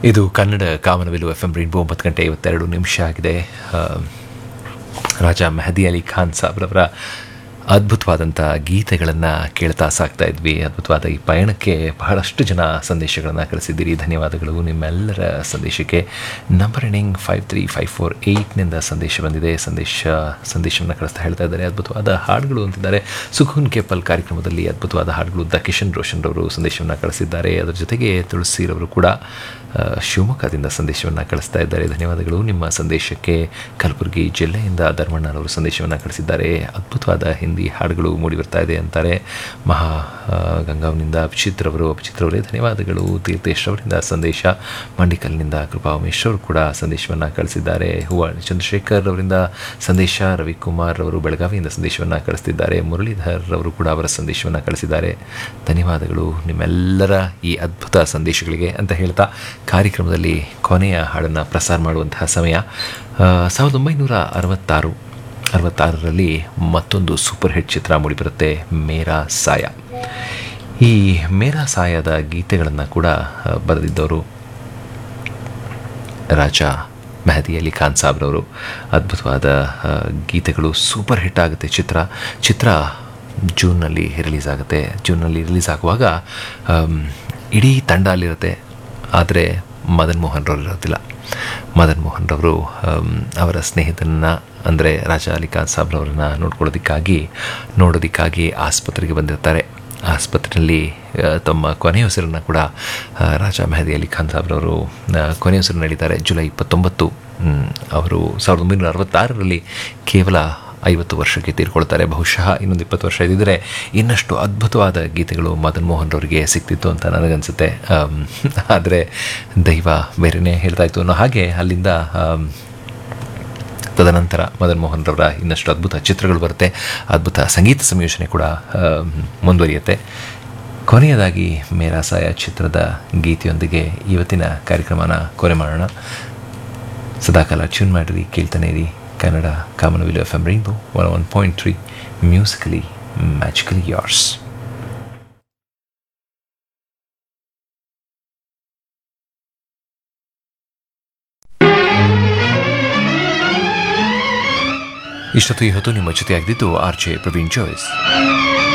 ಇದು ಕನ್ನಡ ಕಾಮನವೆಲು ಎಫ್ ಎಂ ರೈನ್ಬೋ ಒಂಬತ್ತು ಗಂಟೆ ಐವತ್ತೆರಡು ನಿಮಿಷ ಆಗಿದೆ ಆ, ರಾಜಾ ಮೆಹದಿ ಅಲಿ ಖಾನ್ ಸಾಬ್ರವರ ಅದ್ಭುತವಾದಂಥ ಗೀತೆಗಳನ್ನು ಕೇಳ್ತಾ ಸಾಕ್ತಾ ಇದ್ವಿ ಅದ್ಭುತವಾದ ಈ ಪಯಣಕ್ಕೆ ಬಹಳಷ್ಟು ಜನ ಸಂದೇಶಗಳನ್ನು ಕಳಿಸಿದ್ದೀರಿ ಧನ್ಯವಾದಗಳು ನಿಮ್ಮೆಲ್ಲರ ಸಂದೇಶಕ್ಕೆ number ending five three five four ಏಯ್ಟ್ನಿಂದ ಸಂದೇಶ ಬಂದಿದೆ ಸಂದೇಶ ಸಂದೇಶವನ್ನು ಕಳಿಸ್ತಾ ಹೇಳ್ತಾ ಇದ್ದಾರೆ ಅದ್ಭುತವಾದ ಹಾಡುಗಳು ಅಂತಿದ್ದಾರೆ ಸುಖೂನ್ ಕೇಪಲ್ ಕಾರ್ಯಕ್ರಮದಲ್ಲಿ ಅದ್ಭುತವಾದ ಹಾಡುಗಳು ದ ಕಿಶನ್ ರೋಷನ್ ರವರು ಸಂದೇಶವನ್ನು ಕಳಿಸಿದ್ದಾರೆ ಅದರ ಜೊತೆಗೆ ತುಳಸಿರವರು ಕೂಡ ಆ, ಶಿವಮೊಗ್ಗದಿಂದ ಸಂದೇಶವನ್ನು ಕಳಿಸ್ತಾ ಇದ್ದಾರೆ ಧನ್ಯವಾದಗಳು ನಿಮ್ಮ ಸಂದೇಶಕ್ಕೆ ಕಲಬುರಗಿ ಜಿಲ್ಲೆಯಿಂದ ಧರ್ಮಣ್ಣನವರು ಸಂದೇಶವನ್ನು ಕಳಿಸಿದ್ದಾರೆ ಅದ್ಭುತವಾದ ಹಿಂದಿ ಹಾಡುಗಳು ಮೂಡಿ ಬರ್ತಾ ಇದೆ ಅಂತಾರೆ ಮಹಾ ಆ, ಗಂಗಾವ್ನಿಂದ ಅಭಿಜಿತ್ ರವರು ಅಭಿಜಿತ್ ರವರೇ ಧನ್ಯವಾದಗಳು ತೀರ್ಥೇಶ್ ಅವರಿಂದ ಸಂದೇಶ ಮಂಡಿಕಲ್ನಿಂದ ಕೃಪಾ ಉಮೇಶ್ ಅವರು ಕೂಡ ಸಂದೇಶವನ್ನು ಕಳಿಸಿದ್ದಾರೆ ಹೂವ ಚಂದ್ರಶೇಖರ್ ಅವರಿಂದ ಸಂದೇಶ ರವಿಕುಮಾರ್ ಅವರು ಬೆಳಗಾವಿಯಿಂದ ಸಂದೇಶವನ್ನು ಕಳಿಸ್ತಿದ್ದಾರೆ ಮುರಳೀಧರ್ ಅವರು ಕೂಡ ಅವರ ಸಂದೇಶವನ್ನು ಕಳಿಸಿದ್ದಾರೆ ಧನ್ಯವಾದಗಳು ನಿಮ್ಮೆಲ್ಲರ ಈ ಅದ್ಭುತ ಸಂದೇಶಗಳಿಗೆ ಅಂತ ಹೇಳ್ತಾ ಕಾರ್ಯಕ್ರಮದಲ್ಲಿ ಕೊನೆಯ ಹಾಡನ್ನು ಪ್ರಸಾರ ಮಾಡುವಂತಹ ಸಮಯ ಆ, ಸಾವಿರದ ಒಂಬೈನೂರ ಅರವತ್ತಾರು ಅರವತ್ತಾರರಲ್ಲಿ ಮತ್ತೊಂದು ಸೂಪರ್ ಹಿಟ್ ಚಿತ್ರ ಮೂಡಿಬರುತ್ತೆ ಮೇರಾ ಸಾಯ ಈ ಮೇರಾ ಸಾಯದ ಗೀತೆಗಳನ್ನು ಕೂಡ ಆ, ಬರೆದಿದ್ದವರು ರಾಜ ಮೆಹದಿ ಅಲಿ ಖಾನ್ ಸಾಬ್ರವರು ಅದ್ಭುತವಾದ ಆ, ಗೀತೆಗಳು ಸೂಪರ್ ಹಿಟ್ ಆಗುತ್ತೆ ಚಿತ್ರ ಚಿತ್ರ ಜೂನ್ನಲ್ಲಿ ರಿಲೀಸ್ ಆಗುತ್ತೆ ಜೂನ್ನಲ್ಲಿ ರಿಲೀಸ್ ಆಗುವಾಗ ಆಮ್, ಇಡೀ ತಂಡ ಅಲ್ಲಿರುತ್ತೆ ಆದರೆ ಮದನ್ ಮೋಹನ್ ರವರು ಇರೋದಿಲ್ಲ ಮದನ್ ಮೋಹನ್ ರವರು ಆಮ್, ಅವರ ಸ್ನೇಹಿತನನ್ನು ಅಂದರೆ ರಾಜ ಅಲಿ ಖಾನ್ ಸಾಬ್ರವರನ್ನ ನೋಡ್ಕೊಳ್ಳೋದಕ್ಕಾಗಿ ನೋಡೋದಕ್ಕಾಗಿ ಆಸ್ಪತ್ರೆಗೆ ಬಂದಿರ್ತಾರೆ ಆಸ್ಪತ್ರೆಯಲ್ಲಿ ಆ, ತಮ್ಮ ಕೊನೆಯ ಉಸಿರನ್ನು ಕೂಡ ಆ, ರಾಜ ಮೆಹದಿ ಅಲಿ ಖಾನ್ ಸಾಬ್ರವರು ಆ, ಕೊನೆಯ ಉಸಿರು ನಡೀತಾರೆ ಜುಲೈ ಇಪ್ಪತ್ತೊಂಬತ್ತು ಹ್ಮ್, ಅವರು ಸಾವಿರದ ಒಂಬೈನೂರ ಅರವತ್ತಾರರಲ್ಲಿ ಕೇವಲ ಐವತ್ತು ವರ್ಷಕ್ಕೆ ತೀರ್ಕೊಳ್ತಾರೆ ಬಹುಶಃ ಇನ್ನೊಂದು ಇಪ್ಪತ್ತು ವರ್ಷ ಇದ್ದಿದ್ರೆ ಇನ್ನಷ್ಟು ಅದ್ಭುತವಾದ ಗೀತೆಗಳು ಮದನ್ ಮೋಹನ್ ರವರಿಗೆ ಸಿಕ್ತಿತ್ತು ಅಂತ ನನಗನ್ಸುತ್ತೆ ಆಮ್, ಆದರೆ ದೈವ ಬೇರೆಯೇ ಹೇಳ್ತಾ ಇತ್ತು ಅನ್ನೋ ಹಾಗೆ ಅಲ್ಲಿಂದ ಆಮ್, ತದನಂತರ ಮದನ್ ಮೋಹನ್ ರವರ ಇನ್ನಷ್ಟು ಅದ್ಭುತ ಚಿತ್ರಗಳು ಬರುತ್ತೆ ಅದ್ಭುತ ಸಂಗೀತ ಸಂಯೋಜನೆ ಕೂಡ ಆ, ಮುಂದುವರಿಯುತ್ತೆ ಕೊನೆಯದಾಗಿ ಮೇರಾಸಾಯ ಚಿತ್ರದ ಗೀತೆಯೊಂದಿಗೆ ಇವತ್ತಿನ ಕಾರ್ಯಕ್ರಮನ ಕೊನೆ ಮಾಡೋಣ ಸದಾಕಾಲ ಟ್ಯೂನ್ ಮಾಡಿರಿ ಕೇಳ್ತಾನೆ ಇರಿ Kannada Kamanabillu F M rainbow one one point three musically magically yours ಇಷ್ಟೊತ್ತು ಈ ಹೊತ್ತು ನಿಮ್ಮ ಜೊತೆಯಾಗಿದ್ದು ಆರ್ ಜೆ ಪ್ರವೀಣ್ ಜೋಯ್ಸ್